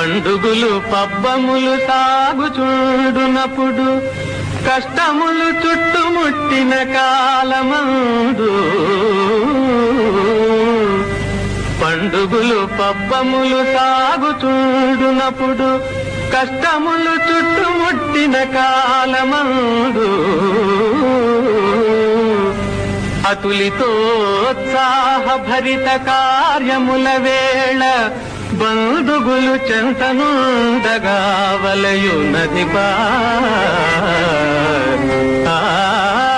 పండుగులు పబ్బములు సాగుచుండునప్పుడు కష్టములు చుట్టుముట్టిన కాలమందు పండుగులు పబ్బములు సాగుచుండునప్పుడు కష్టములు చుట్టుముట్టిన కాలమందు అతులితోత్సాహ భరిత కార్యముల వేళ బంధుగులు చెంతనుండగా వలయునది బా ఆ